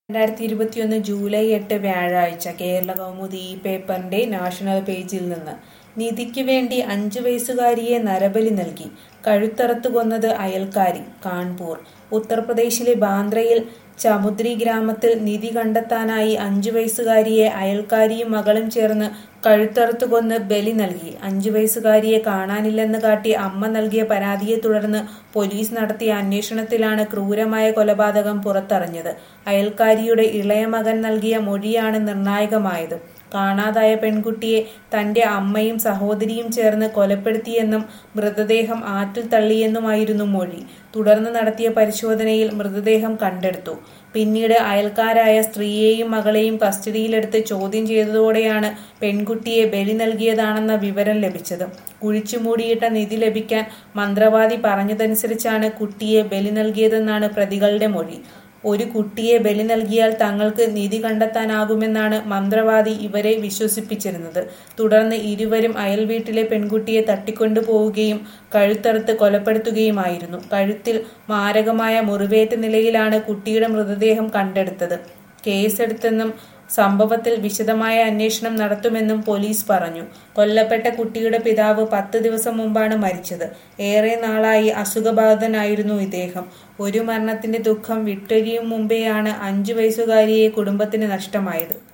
രണ്ടായിരത്തി ഇരുപത്തിയൊന്ന് ജൂലൈ എട്ട് വ്യാഴാഴ്ച കേരള കൗമുദി ഈ പേപ്പറിന്റെ നാഷണൽ പേജിൽ നിന്ന് നിധിക്ക് വേണ്ടി അഞ്ചു വയസ്സുകാരിയെ നരബലി നൽകി കഴുത്തറത്ത് കൊന്നത് അയൽക്കാരി കാൺപൂർ ഉത്തർപ്രദേശിലെ ബാന്ദ്രയിൽ ചമുദ്രി ഗ്രാമത്തിൽ നിധി കണ്ടെത്താനായി അഞ്ചു വയസ്സുകാരിയെ അയൽക്കാരിയും മകളും ചേർന്ന് കഴുത്തറുത്ത് കൊന്ന് ബലി നൽകി അഞ്ചു വയസ്സുകാരിയെ കാണാനില്ലെന്ന് കാട്ടി അമ്മ നൽകിയ പരാതിയെ തുടർന്ന് പോലീസ് നടത്തിയ അന്വേഷണത്തിലാണ് ക്രൂരമായ കൊലപാതകം പുറത്തറിഞ്ഞത് അയൽക്കാരിയുടെ ഇളയ മകൻ നൽകിയ മൊഴിയാണ് നിർണായകമായത് കാണാതായ പെൺകുട്ടിയെ തന്റെ അമ്മയും സഹോദരിയും ചേർന്ന് കൊലപ്പെടുത്തിയെന്നും മൃതദേഹം ആറ്റിൽ തള്ളിയെന്നുമായിരുന്നു മൊഴി തുടർന്ന് നടത്തിയ പരിശോധനയിൽ മൃതദേഹം കണ്ടെടുത്തു പിന്നീട് അയൽക്കാരായ സ്ത്രീയെയും മകളെയും കസ്റ്റഡിയിലെടുത്ത് ചോദ്യം ചെയ്തതോടെയാണ് പെൺകുട്ടിയെ ബലി നൽകിയതാണെന്ന വിവരം ലഭിച്ചത് കുഴിച്ചുമൂടിയിട്ട നിധി ലഭിക്കാൻ മന്ത്രവാദി പറഞ്ഞതനുസരിച്ചാണ് കുട്ടിയെ ബലി നൽകിയതെന്നാണ് പ്രതികളുടെ മൊഴി ഒരു കുട്ടിയെ ബലി നൽകിയാൽ തങ്ങൾക്ക് നിധി കണ്ടെത്താനാകുമെന്നാണ് മന്ത്രവാദി ഇവരെ വിശ്വസിപ്പിച്ചിരുന്നത് തുടർന്ന് ഇരുവരും അയൽവീട്ടിലെ പെൺകുട്ടിയെ തട്ടിക്കൊണ്ടുപോവുകയും കഴുത്തറുത്ത് കൊലപ്പെടുത്തുകയുമായിരുന്നു കഴുത്തിൽ മാരകമായ മുറിവേറ്റ നിലയിലാണ് കുട്ടിയുടെ മൃതദേഹം കണ്ടെടുത്തത് കേസെടുത്തെന്നും സംഭവത്തിൽ വിശദമായ അന്വേഷണം നടത്തുമെന്നും പോലീസ് പറഞ്ഞു കൊല്ലപ്പെട്ട കുട്ടിയുടെ പിതാവ് പത്ത് ദിവസം മുമ്പാണ് മരിച്ചത് ഏറെ നാളായി അസുഖബാധിതനായിരുന്നു ഇദ്ദേഹം ഒരു മരണത്തിന്റെ ദുഃഖം വിട്ടൊഴിയും മുമ്പെയാണ് അഞ്ചു വയസ്സുകാരിയെ കുടുംബത്തിന് നഷ്ടമായത്